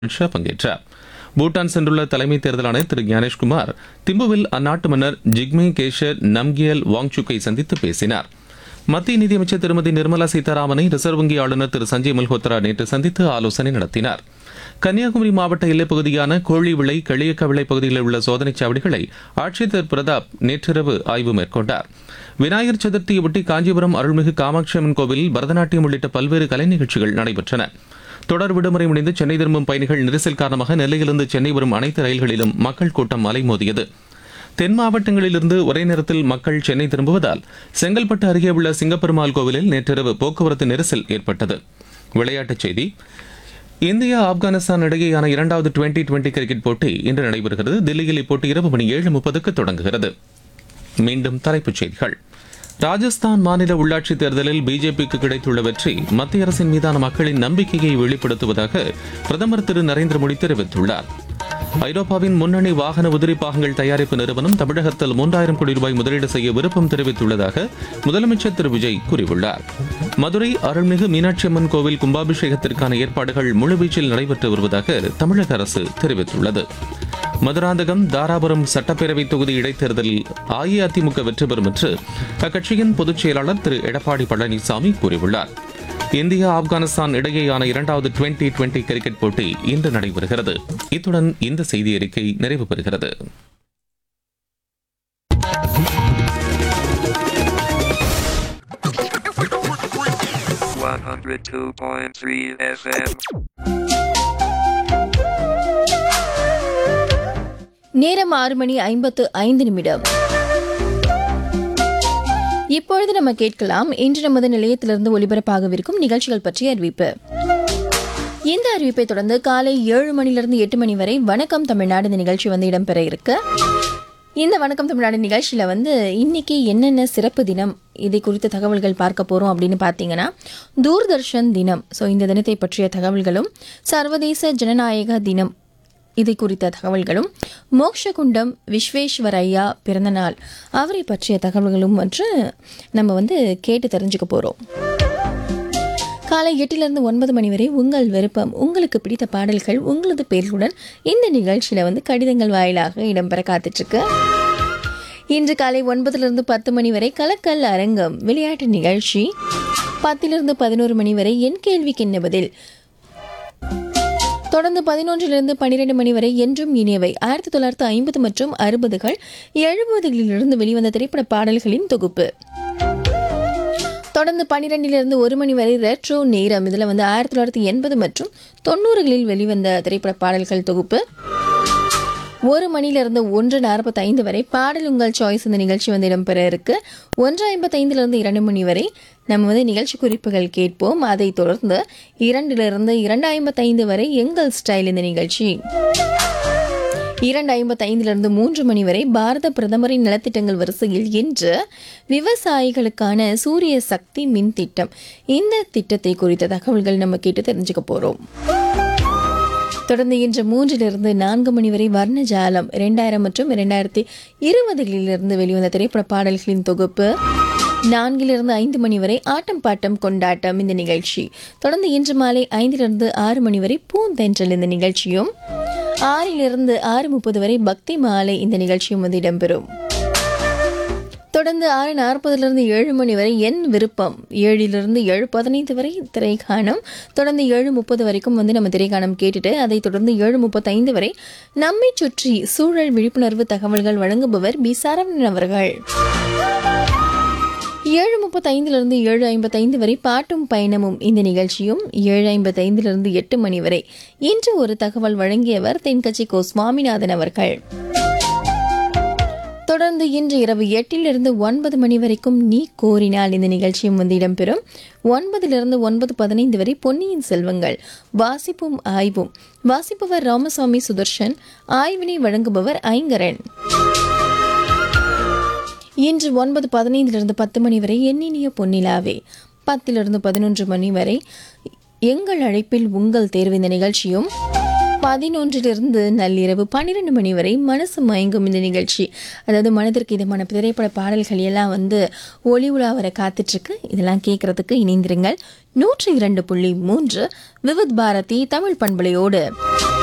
ஷா பங்கேற்றார் பூட்டான் சென்றுள்ள தலைமை தேர்தல் ஆணையர் திரு ஞானேஷ்குமார் திம்புவில் அந்நாட்டு மன்னர் ஜிக்மே கேஷர் நம்கியல் வாங்சுக்கை சந்தித்து பேசினார் மத்திய நிதியமைச்சர் திருமதி நிர்மலா சீதாராமனை ரிசர்வ் வங்கி ஆளுநர் திரு சஞ்சய் மல்ஹோத்ரா நேற்று சந்தித்து ஆலோசனை நடத்தினார் கன்னியாகுமரி மாவட்ட எல்லைப் பகுதியான கோழிவிளை களியக்கவிளை பகுதிகளில் உள்ள சோதனைச் சாவடிகளை ஆட்சியர் பிரதாப் நேற்றிரவு ஆய்வு மேற்கொண்டார் விநாயகர் சதுர்த்தியொட்டி காஞ்சிபுரம் அருள்மிகு காமாட்சி அம்மன் கோவிலில் பரதநாட்டியம் உள்ளிட்ட பல்வேறு கலை நிகழ்ச்சிகள் நடைபெற்றன தொடர் விடுமுறை முடிந்து சென்னை திரும்பும் பயணிகள் நெரிசல் காரணமாக நெல்லையிலிருந்து சென்னை வரும் அனைத்து ரயில்களிலும் மக்கள் கூட்டம் அலைமோதியது தென் மாவட்டங்களிலிருந்து ஒரே நேரத்தில் மக்கள் சென்னை திரும்புவதால் செங்கல்பட்டு அருகே உள்ள சிங்கப்பெருமாள் கோவிலில் நேற்றிரவு போக்குவரத்து நெரிசல் ஏற்பட்டது விளையாட்டுச் செய்தி இந்தியா ஆப்கானிஸ்தான் இடையேயான இரண்டாவது டுவெண்டி டுவெண்டி கிரிக்கெட் போட்டி இன்று நடைபெறுகிறது தில்லியில் இப்போட்டி இரவு மணி ஏழு முப்பதுக்கு தொடங்குகிறது மீண்டும் தலைப்புச் செய்திகள் ராஜஸ்தான் மாநில உள்ளாட்சித் தேர்தலில் பிஜேபிக்கு கிடைத்துள்ள வெற்றி மத்திய அரசின் மீதான மக்களின் நம்பிக்கையை வெளிப்படுத்துவதாக பிரதமர் திரு நரேந்திர மோடி தெரிவித்துள்ளார் ஐரோப்பாவின் முன்னணி வாகன உதிரி பாகங்கள் தயாரிப்பு நிறுவனம் தமிழகத்தில் மூன்றாயிரம் கோடி ரூபாய் முதலீடு செய்ய விருப்பம் தெரிவித்துள்ளதாக முதலமைச்சர் திரு விஜய் கூறியுள்ளார் மதுரை அருள்மிகு மீனாட்சி அம்மன் கோவில் கும்பாபிஷேகத்திற்கான ஏற்பாடுகள் முழுவீச்சில் நடைபெற்று வருவதாக தமிழக அரசு தெரிவித்துள்ளது மதுராந்தகம் தாராபுரம் சட்டப்பேரவை தொகுதி இடைத்தேர்தலில் அஇஅதிமுக வெற்றி பெறும் என்று அக்கட்சியின் பொதுச் செயலாளர் திரு எடப்பாடி பழனிசாமி கூறியுள்ளார் இந்தியா ஆப்கானிஸ்தான் இடையேயான இரண்டாவது டுவெண்டி டுவெண்டி கிரிக்கெட் போட்டி இன்று நடைபெறுகிறது இத்துடன் இந்த செய்தி அறிக்கை நிறைவு பெறுகிறது 102.3 FM. நேரம் ஆறு மணி ஐம்பத்து ஐந்து நிமிடம் இப்பொழுது நம்ம கேட்கலாம் இன்று நமது நிலையத்திலிருந்து ஒலிபரப்பாகவிருக்கும் நிகழ்ச்சிகள் பற்றிய அறிவிப்பு இந்த அறிவிப்பை தொடர்ந்து காலை ஏழு மணிலிருந்து எட்டு மணி வரை வணக்கம் தமிழ்நாடு இந்த நிகழ்ச்சி வந்து இடம்பெற இருக்கு இந்த வணக்கம் தமிழ்நாடு நிகழ்ச்சியில் வந்து இன்னைக்கு என்னென்ன சிறப்பு தினம் இதை குறித்த தகவல்கள் பார்க்க போகிறோம் அப்படின்னு பார்த்தீங்கன்னா தூர்தர்ஷன் தினம் ஸோ இந்த தினத்தை பற்றிய தகவல்களும் சர்வதேச ஜனநாயக தினம் இதை குறித்த தகவல்களும் மோக்ஷகுண்டம் விஸ்வேஸ்வரையா பிறந்தநாள் அவரை பற்றிய தகவல்களும் மற்றும் நம்ம வந்து கேட்டு தெரிஞ்சுக்க போகிறோம் காலை எட்டிலிருந்து ஒன்பது மணி வரை உங்கள் விருப்பம் உங்களுக்கு பிடித்த பாடல்கள் உங்களது பேர்களுடன் இந்த நிகழ்ச்சியில் வந்து கடிதங்கள் வாயிலாக இடம்பெற காத்துட்ருக்கு இன்று காலை ஒன்பதிலிருந்து பத்து மணி வரை கலக்கல் அரங்கம் விளையாட்டு நிகழ்ச்சி பத்திலிருந்து பதினோரு மணி வரை என் கேள்விக்கு என்ன பதில் தொடர்ந்து பதினொன்றிலிருந்து பன்னிரெண்டு மணி வரை என்றும் இனியவை ஆயிரத்தி தொள்ளாயிரத்து ஐம்பது மற்றும் அறுபதுகள் எழுபதுகளிலிருந்து வெளிவந்த திரைப்பட பாடல்களின் தொகுப்பு தொடர்ந்து பன்னிரெண்டிலிருந்து ஒரு மணி வரை ரெட்ரோ நேரம் இதில் வந்து ஆயிரத்தி தொள்ளாயிரத்தி எண்பது மற்றும் தொண்ணூறுகளில் வெளிவந்த திரைப்பட பாடல்கள் தொகுப்பு ஒரு மணிலிருந்து ஒன்று நாற்பத்தைந்து வரை பாடல் உங்கள் சாய்ஸ் இந்த நிகழ்ச்சி வந்து இடம்பெற இருக்கு ஒன்று ஐம்பத்தைந்திலிருந்து இரண்டு மணி வரை நம்ம வந்து நிகழ்ச்சி குறிப்புகள் கேட்போம் அதைத் தொடர்ந்து இரண்டிலிருந்து இரண்டு ஐம்பத்தைந்து வரை எங்கள் ஸ்டைல் இந்த நிகழ்ச்சி இரண்டு ஐம்பத்தைந்திலிருந்து மூன்று மணி வரை பாரத பிரதமரின் நலத்திட்டங்கள் வரிசையில் இன்று விவசாயிகளுக்கான சூரிய சக்தி மின் திட்டம் இந்த திட்டத்தை குறித்த தகவல்கள் நம்ம கேட்டு தெரிஞ்சுக்க போறோம் தொடர்ந்து இன்று மூன்றிலிருந்து நான்கு மணி வரை வர்ணஜாலம் இரண்டாயிரம் மற்றும் இரண்டாயிரத்தி இருபதுகளிலிருந்து வெளிவந்த திரைப்பட பாடல்களின் தொகுப்பு நான்கிலிருந்து ஐந்து மணி வரை ஆட்டம் பாட்டம் கொண்டாட்டம் இந்த நிகழ்ச்சி தொடர்ந்து இன்று மாலை ஐந்திலிருந்து ஆறு மணி வரை பூந்தென்றல் இந்த நிகழ்ச்சியும் ஆறிலிருந்து ஆறு முப்பது வரை பக்தி மாலை இந்த நிகழ்ச்சியும் வந்து இடம்பெறும் தொடர்ந்து ஆறு நாற்பதுலேருந்து ஏழு மணி வரை என் விருப்பம் ஏழிலிருந்து ஏழு பதினைந்து வரை திரைக்காணம் தொடர்ந்து ஏழு முப்பது வரைக்கும் வந்து நம்ம திரைக்காணம் கேட்டுட்டு அதை தொடர்ந்து ஏழு முப்பத்தைந்து வரை நம்மை சுற்றி சூழல் விழிப்புணர்வு தகவல்கள் வழங்குபவர் பி சரவணன் அவர்கள் ஏழு முப்பத்தைந்திலிருந்து ஏழு ஐம்பத்தைந்து வரை பாட்டும் பயணமும் இந்த நிகழ்ச்சியும் ஏழு ஐம்பத்தைந்திலிருந்து எட்டு மணி வரை இன்று ஒரு தகவல் வழங்கியவர் தென்கட்சி கோ சுவாமிநாதன் அவர்கள் தொடர்ந்து இன்று இரவு எட்டிலிருந்து ஒன்பது மணி வரைக்கும் நீ கோரினால் இந்த நிகழ்ச்சியும் வந்து இடம்பெறும் ஒன்பதிலிருந்து ஒன்பது பதினைந்து வரை பொன்னியின் செல்வங்கள் வாசிப்பும் ஆய்வும் வாசிப்பவர் ராமசாமி சுதர்ஷன் ஆய்வினை வழங்குபவர் ஐங்கரன் இன்று ஒன்பது பதினைந்திலிருந்து பத்து மணி வரை எண்ணினிய பொன்னிலாவே பத்திலிருந்து பதினொன்று மணி வரை எங்கள் அழைப்பில் உங்கள் தேர்வு இந்த நிகழ்ச்சியும் பதினொன்றிலிருந்து நள்ளிரவு பன்னிரெண்டு மணி வரை மனசு மயங்கும் இந்த நிகழ்ச்சி அதாவது மனதிற்கு இதமான திரைப்பட பாடல்கள் எல்லாம் வந்து ஒளி உலா வர காத்துட்ருக்கு இதெல்லாம் கேட்கறதுக்கு இணைந்திருங்கள் நூற்றி இரண்டு புள்ளி மூன்று விவித் பாரதி தமிழ் பண்பலையோடு